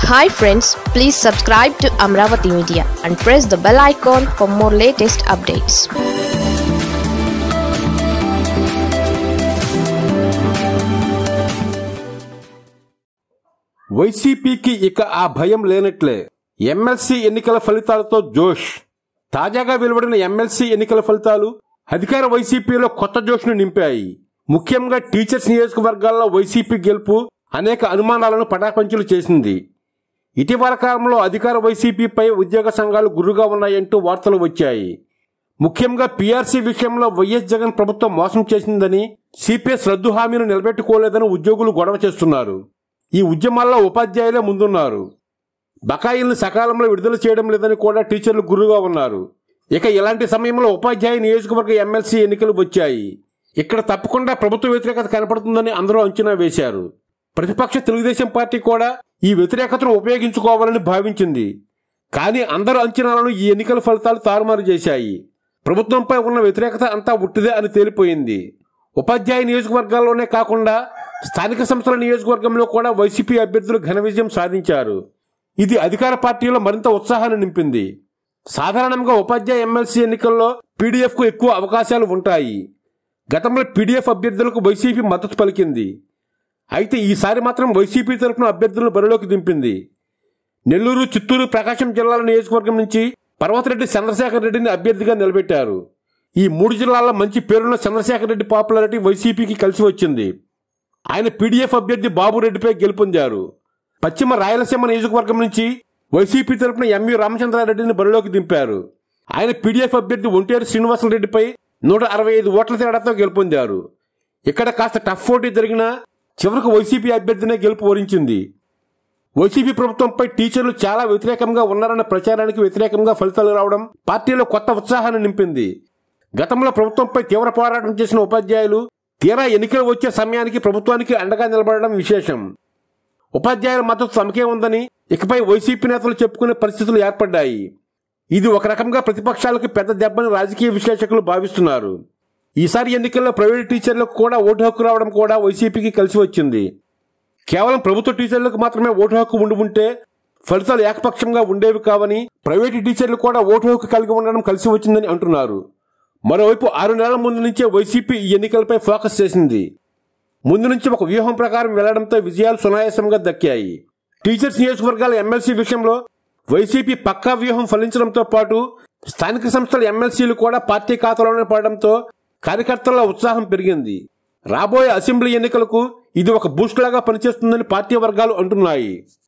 hi friends please subscribe to Amaravati media and press the bell icon for more latest updates వైసీపీకి ఇక ఆ భయం లేనట్లే MLC ఎన్నికల ఫలితాలతో జోష్ తాజాగా వెలువడిన ఎమ్మెల్సీ ఎన్నికల ఫలితాలు అధికార వైసీపీలో కొత్త జోష్ను నింపాయి ముఖ్యంగా టీచర్స్ నియోజకవర్గాల్లో వైసీపీ గెలుపు అనేక అనుమానాలను పటాపంచులు చేసింది ఇటీవల కాలంలో అధికార వైసీపీపై ఉద్యోగ సంఘాలు గురుగా ఉన్నాయంటూ వార్తలు వచ్చాయి ముఖ్యంగా పీఆర్సీ విషయంలో వైఎస్ జగన్ ప్రభుత్వం మోసం చేసిందని సిపిఎస్ రద్దు హామీని నిలబెట్టుకోలేదని ఉద్యోగులు గొడవ చేస్తున్నారు ఈ ఉద్యమాల్లో ఉపాధ్యాయులే ముందున్నారు బకాయిలను సకాలంలో విడుదల చేయడం లేదని కూడా టీచర్లు గురుగా ఉన్నారు ఇక ఇలాంటి సమయంలో ఉపాధ్యాయ నియోజకవర్గ ఎమ్మెల్సీ ఎన్నికలు వచ్చాయి ఇక్కడ తప్పకుండా ప్రభుత్వ వ్యతిరేకత కనపడుతుందని అందరూ అంచనా వేశారు ప్రతిపక్ష తెలుగుదేశం పార్టీ కూడా ఈ వ్యతిరేకతను ఉపయోగించుకోవాలని భావించింది కానీ అందరు అంచనాలను ఈ ఎన్నికల ఫలితాలు తారుమారు చేశాయి ప్రభుత్వంపై ఉన్న వ్యతిరేకత అంతా ఉట్టిదే అని తేలిపోయింది ఉపాధ్యాయ నియోజకవర్గాల్లోనే కాకుండా స్థానిక సంస్థల నియోజకవర్గంలో కూడా వైసీపీ అభ్యర్థులు ఘన విజయం సాధించారు ఇది అధికార పార్టీలో మరింత ఉత్సాహాన్ని నింపింది సాధారణంగా ఉపాధ్యాయ ఎమ్మెల్సీ ఎన్నికల్లో పీడీఎఫ్ కు ఎక్కువ అవకాశాలు ఉంటాయి గతంలో పీడీఎఫ్ అభ్యర్థులకు వైసీపీ మద్దతు పలికింది అయితే ఈసారి మాత్రం వైసీపీ తరఫున అభ్యర్థులను బరిలోకి దింపింది నెల్లూరు చిత్తూరు ప్రకాశం జిల్లాల నియోజకవర్గం నుంచి పర్వతరెడ్డి చంద్రశేఖర్ రెడ్డిని అభ్యర్థిగా నిలబెట్టారు ఈ మూడు జిల్లాల్లో మంచి పేరున్న చంద్రశేఖర్ రెడ్డి పాపులారిటీ వైసీపీకి కలిసి వచ్చింది ఆయన పీడీఎఫ్ అభ్యర్థి బాబురెడ్డిపై గెలుపొందారు పశ్చిమ రాయలసీమ నియోజకవర్గం నుంచి వైసీపీ తరపున ఎంవి రామచంద్రారెడ్డిని బరిలోకి దింపారు ఆయన పీడీఎఫ్ అభ్యర్థి ఒంటేరు శ్రీనివాసరెడ్డిపై నూట అరవై ఐదు ఓట్ల తేడాతో గెలుపొందారు ఇక్కడ కాస్త టఫ్ పోటీ జరిగినా చివరకు వైసీపీ అభ్యర్థినే గెలుపు వరించింది వైసీపీ ప్రభుత్వంపై టీచర్లు చాలా వ్యతిరేకంగా ఉన్నారన్న ప్రచారానికి వ్యతిరేకంగా ఫలితాలు రావడం పార్టీలో కొత్త ఉత్సాహాన్ని నింపింది గతంలో ప్రభుత్వంపై తీవ్ర పోరాటం చేసిన ఉపాధ్యాయులు తీరా ఎన్నికలు వచ్చే సమయానికి ప్రభుత్వానికి అండగా నిలబడడం విశేషం ఉపాధ్యాయుల మద్దతు తమకే ఉందని ఇకపై వైసీపీ నేతలు చెప్పుకునే పరిస్థితులు ఏర్పడ్డాయి ఇది ఒక రకంగా ప్రతిపక్షాలకు పెద్ద దెబ్బని రాజకీయ విశ్లేషకులు భావిస్తున్నారు ఈసారి ఎన్నికల్లో ప్రైవేట్ టీచర్లకు కూడా ఓటు హక్కు రావడం కూడా వైసీపీకి కలిసి వచ్చింది కేవలం ప్రభుత్వ టీచర్లకు మాత్రమే ఓటు హక్కు ఉండి ఉంటే ఫలితాలు ఏకపక్షంగా ఉండేవి కావని ప్రైవేటు టీచర్లు కూడా ఓటు హక్కు కలిగి ఉండడం కలిసి వచ్చిందని అంటున్నారు మరోవైపు ఆరు నెలల ముందు నుంచే వైసీపీ ఈ ఎన్నికలపై ఫోకస్ చేసింది ముందు నుంచి ఒక వ్యూహం ప్రకారం వెళ్లడంతో విజయాలు సునాయాసంగా దక్కాయి టీచర్స్ నియోజకవర్గాల ఎమ్మెల్సీ విషయంలో వైసీపీ పక్కా వ్యూహం ఫలించడంతో పాటు స్థానిక సంస్థల ఎమ్మెల్సీలు కూడా పార్టీ ఖాతాలోనే పడడంతో కార్యకర్తల ఉత్సాహం పెరిగింది రాబోయే అసెంబ్లీ ఎన్నికలకు ఇది ఒక బూస్ట్ లాగా పనిచేస్తుందని పార్టీ వర్గాలు అంటున్నాయి